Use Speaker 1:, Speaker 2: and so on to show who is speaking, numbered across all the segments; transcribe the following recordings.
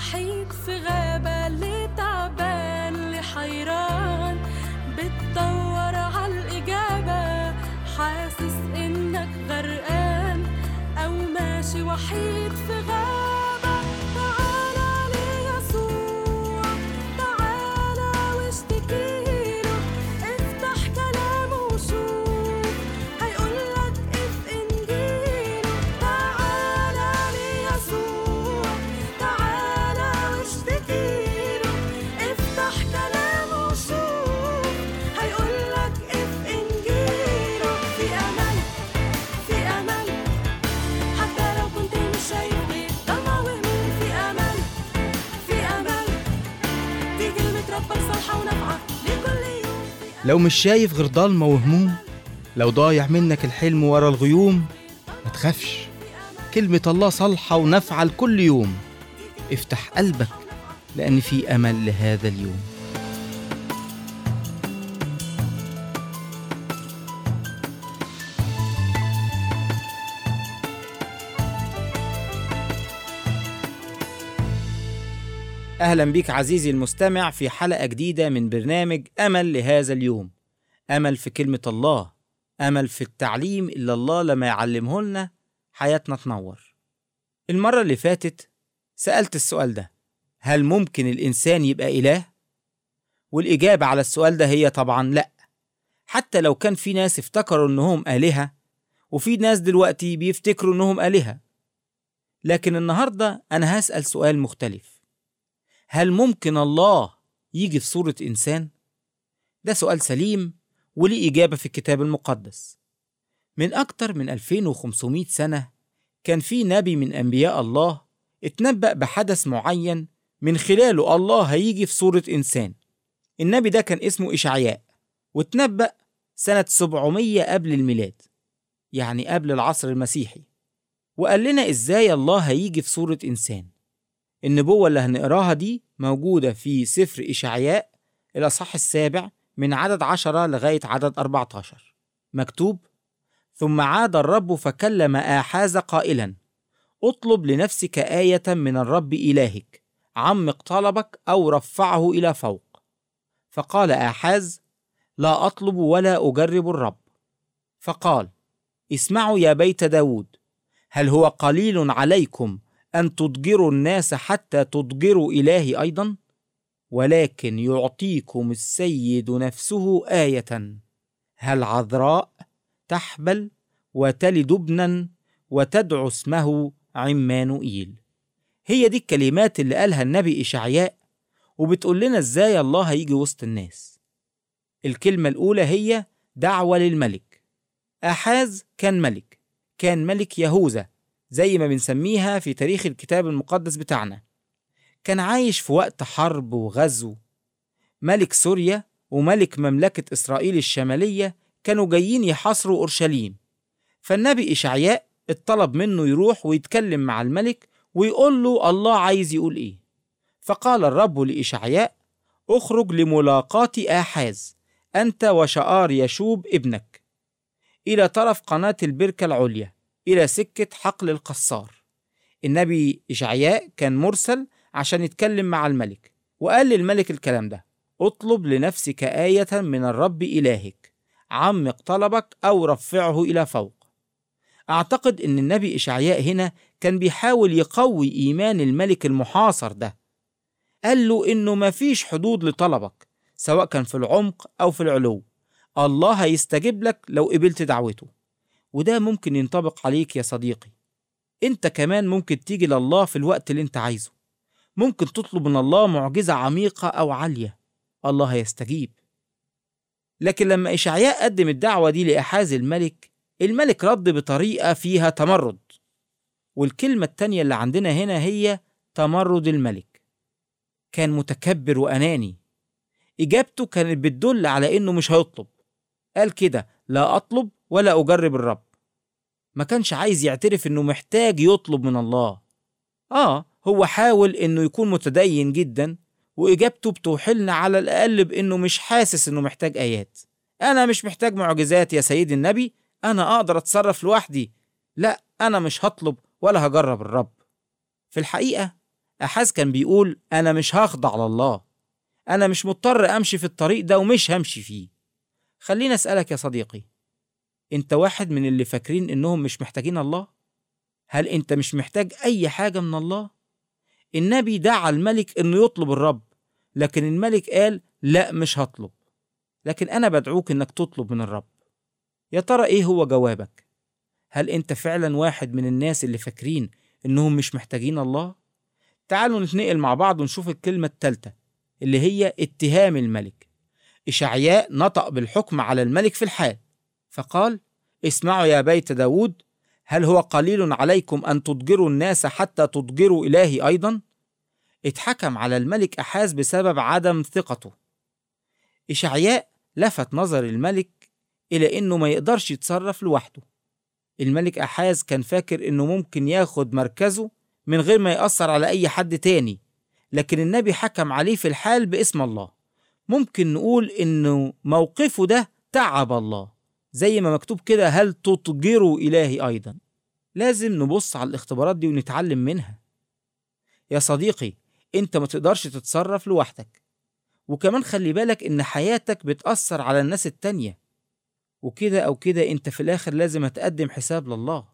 Speaker 1: وحيد في غابة اللي تعبان اللي حيران بتدور عالإجابة حاسس إنك غرقان أو ماشي وحيد في غابة تعالى ليسوع تعالى واشتكيله افتح كلامه وشوف هيقولك اف انجيله تعالى ليسوع تعالى واشتكيله افتح كلامه وشوف هيقولك اف انجيله في امل في امل حتى لو كنت مش شايف غير ضلمة وهموم في امل في امل دي كلمة ربك صالحة ونافعة لكل يوم
Speaker 2: لو مش شايف غير ضلمة وهموم لو ضايع منك الحلم ورا الغيوم ما تخافش كلمة الله صالحة ونافعة لكل يوم افتح قلبك لأن في أمل لهذا اليوم أهلا بك عزيزي المستمع في حلقة جديدة من برنامج أمل لهذا اليوم أمل في كلمة الله أمل في التعليم اللي الله لما يعلمه لنا حياتنا تنور المرة اللي فاتت سألت السؤال ده هل ممكن الإنسان يبقى إله؟ والإجابة على السؤال ده هي طبعا لأ حتى لو كان في ناس افتكروا إنهم آلهة وفي ناس دلوقتي بيفتكروا إنهم آلهة لكن النهاردة أنا هسأل سؤال مختلف هل ممكن الله يجي في صورة إنسان؟ ده سؤال سليم وليه إجابة في الكتاب المقدس من أكتر من 2500 سنة كان في نبي من أنبياء الله اتنبأ بحدث معين من خلاله الله هيجي في صورة إنسان النبي ده كان اسمه إشعياء واتنبأ سنة 700 قبل الميلاد يعني قبل العصر المسيحي وقال لنا إزاي الله هيجي في صورة إنسان النبوة اللي هنقراها دي موجودة في سفر إشعياء الأصحاح السابع من عدد عشرة لغاية عدد 14 مكتوب ثم عاد الرب فكلم آحاز قائلا اطلب لنفسك آية من الرب إلهك عمق طلبك أو رفعه إلى فوق فقال آحاز لا أطلب ولا أجرب الرب فقال اسمعوا يا بيت داود هل هو قليل عليكم أن تضجروا الناس حتى تضجروا إلهي أيضا؟ ولكن يعطيكم السيد نفسه آية هل عذراء تحبل وتلد ابنا وتدعو اسمه عمانوئيل هي دي الكلمات اللي قالها النبي إشعياء وبتقول لنا إزاي الله هيجي وسط الناس الكلمة الأولى هي دعوة للملك آحاز كان ملك كان ملك يهوذا زي ما بنسميها في تاريخ الكتاب المقدس بتاعنا كان عايش في وقت حرب وغزو ملك سوريا وملك مملكة إسرائيل الشمالية كانوا جايين يحاصروا أورشليم فالنبي إشعياء اتطلب منه يروح ويتكلم مع الملك ويقول له الله عايز يقول إيه فقال الرب لإشعياء اخرج لملاقاة آحاز أنت وشعار يشوب ابنك إلى طرف قناة البركة العليا إلى سكة حقل القصار النبي إشعياء كان مرسل عشان يتكلم مع الملك وقال للملك الكلام ده اطلب لنفسك آية من الرب إلهك عمق طلبك أو رفعه إلى فوق أعتقد إن النبي إشعياء هنا كان بيحاول يقوي إيمان الملك المحاصر ده قال له إنه مفيش حدود لطلبك سواء كان في العمق أو في العلو الله هيستجيب لك لو قبلت دعوته وده ممكن ينطبق عليك يا صديقي انت كمان ممكن تيجي لله في الوقت اللي انت عايزه ممكن تطلب من الله معجزة عميقة أو عالية الله هيستجيب لكن لما إشعياء قدم الدعوة دي لأحاز الملك الملك رد بطريقة فيها تمرد والكلمة التانية اللي عندنا هنا هي تمرد الملك كان متكبر وأناني إجابته كانت بتدل على إنه مش هيطلب قال كده لا أطلب ولا أجرب الرب ما كانش عايز يعترف إنه محتاج يطلب من الله آه هو حاول إنه يكون متدين جدا وإجابته بتوحلنا على الأقل بإنه مش حاسس إنه محتاج آيات أنا مش محتاج معجزات يا سيدي النبي أنا أقدر أتصرف لوحدي لا أنا مش هطلب ولا هجرب الرب في الحقيقة أحاز كان بيقول أنا مش هخضع لله أنا مش مضطر أمشي في الطريق ده ومش همشي فيه خليني أسألك يا صديقي أنت واحد من اللي فاكرين إنهم مش محتاجين الله؟ هل أنت مش محتاج أي حاجة من الله؟ النبي دعا الملك إنه يطلب الرب لكن الملك قال لا مش هطلب لكن أنا بدعوك إنك تطلب من الرب يا ترى إيه هو جوابك؟ هل أنت فعلا واحد من الناس اللي فاكرين إنهم مش محتاجين الله؟ تعالوا نتنقل مع بعض ونشوف الكلمة التالتة اللي هي اتهام الملك إشعياء نطق بالحكم على الملك في الحال فقال اسمعوا يا بيت داود هل هو قليل عليكم أن تضجروا الناس حتى تضجروا إلهي أيضا؟ اتحكم على الملك أحاز بسبب عدم ثقته إشعياء لفت نظر الملك إلى إنه ما يقدرش يتصرف لوحده الملك أحاز كان فاكر إنه ممكن ياخد مركزه من غير ما يأثر على أي حد تاني لكن النبي حكم عليه في الحال باسم الله ممكن نقول إنه موقفه ده تعب الله زي ما مكتوب كده هل تطجروا إلهي أيضا لازم نبص على الاختبارات دي ونتعلم منها يا صديقي انت ما تقدرش تتصرف لوحدك وكمان خلي بالك ان حياتك بتأثر على الناس التانية وكده او كده انت في الاخر لازم هتقدم حساب لله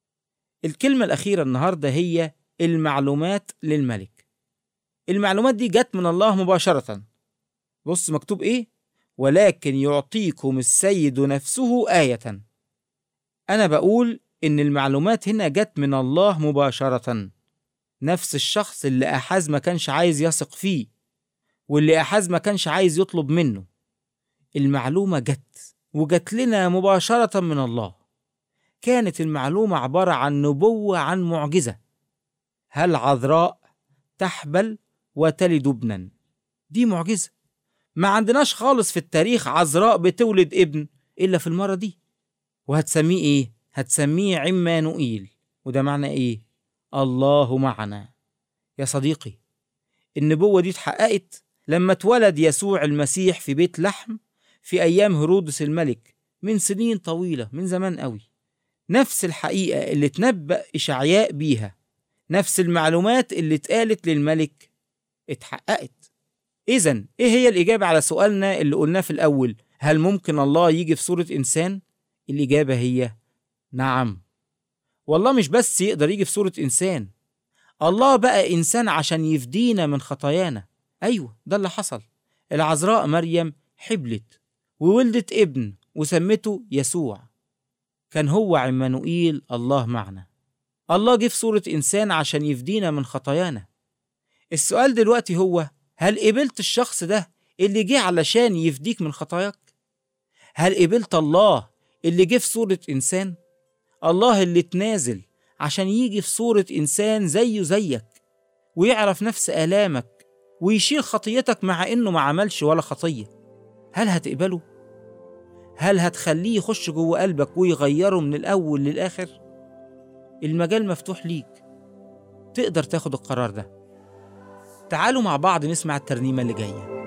Speaker 2: الكلمة الأخيرة النهاردة هي المعلومات للملك المعلومات دي جت من الله مباشرة بص مكتوب ايه ولكن يعطيكم السيد نفسه آية أنا بقول إن المعلومات هنا جت من الله مباشرة نفس الشخص اللي أحاز ما كانش عايز يثق فيه واللي أحاز ما كانش عايز يطلب منه المعلومة جت وجت لنا مباشرة من الله كانت المعلومة عبارة عن نبوة عن معجزة هل عذراء تحبل وتلد ابنا دي معجزة ما عندناش خالص في التاريخ عذراء بتولد ابن إلا في المرة دي وهتسميه إيه؟ هتسميه عمانوئيل وده معنى إيه؟ الله معنا يا صديقي النبوة دي اتحققت لما اتولد يسوع المسيح في بيت لحم في أيام هرودس الملك من سنين طويلة من زمان قوي نفس الحقيقة اللي تنبأ إشعياء بيها نفس المعلومات اللي اتقالت للملك اتحققت إذا إيه هي الإجابة على سؤالنا اللي قلناه في الأول هل ممكن الله يجي في صورة إنسان؟ الإجابة هي نعم والله مش بس يقدر يجي في صورة إنسان الله بقى إنسان عشان يفدينا من خطايانا أيوة ده اللي حصل العذراء مريم حبلت وولدت ابن وسمته يسوع كان هو عمانوئيل الله معنا الله جه في صورة إنسان عشان يفدينا من خطايانا السؤال دلوقتي هو هل قبلت الشخص ده اللي جه علشان يفديك من خطاياك؟ هل قبلت الله اللي جه في صورة إنسان؟ الله اللي اتنازل عشان يجي في صورة إنسان زيه زيك ويعرف نفس آلامك ويشيل خطيتك مع إنه ما عملش ولا خطية هل هتقبله؟ هل هتخليه يخش جوه قلبك ويغيره من الأول للآخر؟ المجال مفتوح ليك تقدر تاخد القرار ده تعالوا مع بعض نسمع الترنيمة اللي جاية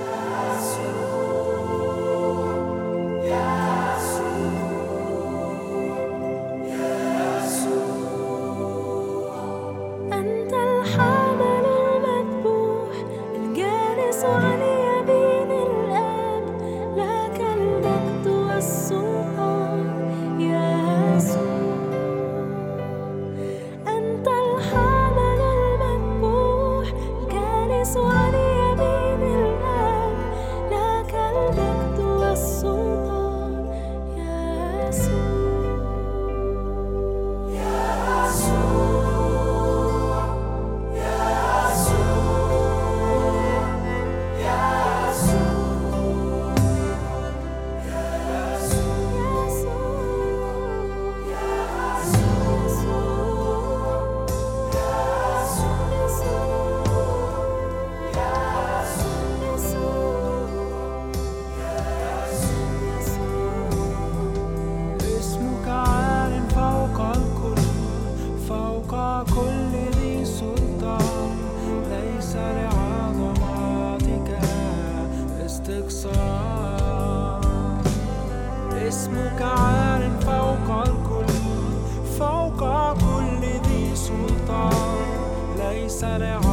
Speaker 1: أنت الحامل المذبوح الجالس عن يمين الآب لك المجد والسلطان يا يسوع أنت الحامل المذبوح الجالس عن يمين الآب لك المجد والسلطان يا يسوع
Speaker 3: اسمك عال فوق الكل فوق كل ذي سلطان ليس لعظماتك استقصاء اسمك عال فوق الكل فوق كل ذي سلطان ليس لعظماتك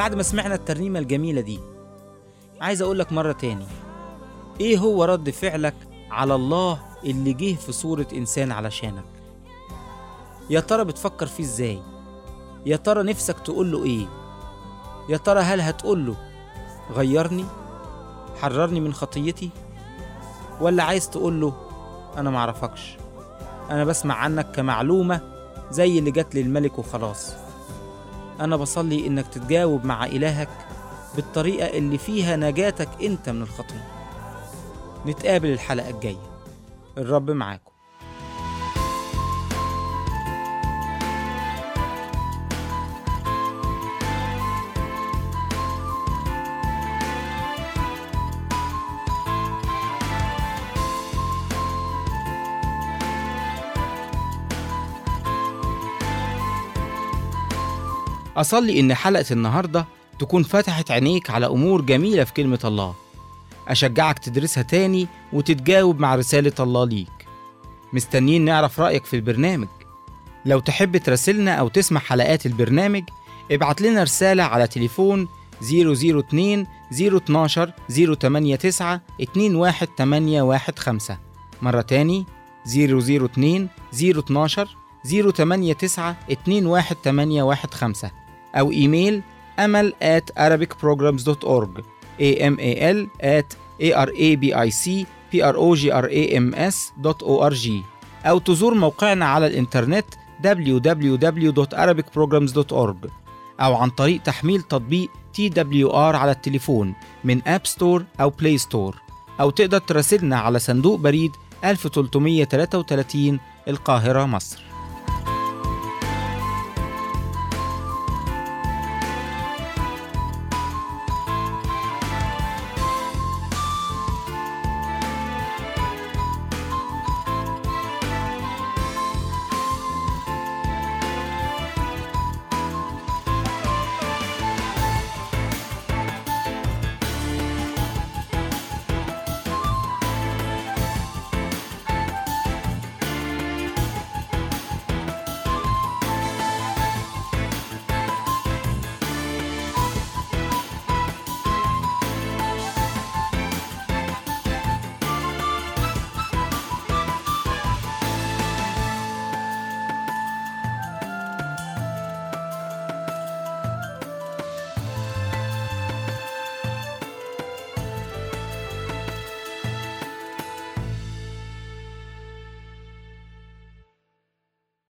Speaker 2: بعد ما سمعنا الترنيمة الجميلة دي عايز أقول لك مرة تاني إيه هو رد فعلك على الله اللي جه في صورة إنسان علشانك يا ترى بتفكر فيه إزاي يا ترى نفسك تقول له إيه يا ترى هل هتقول له غيرني حررني من خطيتي ولا عايز تقول له أنا معرفكش أنا بسمع عنك كمعلومة زي اللي جات للملك وخلاص أنا بصلي إنك تتجاوب مع إلهك بالطريقة اللي فيها نجاتك أنت من الخطية نتقابل الحلقة الجاية الرب معاكم أصلي إن حلقة النهاردة تكون فتحت عينيك على أمور جميلة في كلمة الله أشجعك تدرسها تاني وتتجاوب مع رسالة الله ليك مستنيين نعرف رأيك في البرنامج لو تحب تراسلنا أو تسمع حلقات البرنامج ابعت لنا رسالة على تليفون 002 012 089 21815 مرة تاني 002 012 089 21815 أو إيميل أمل at arabicprograms.org amal at arabicprograms.org أو تزور موقعنا على الإنترنت www.arabicprograms.org أو عن طريق تحميل تطبيق TWR على التليفون من أب ستور أو بلاي ستور أو تقدر تراسلنا على صندوق بريد 1333 القاهرة مصر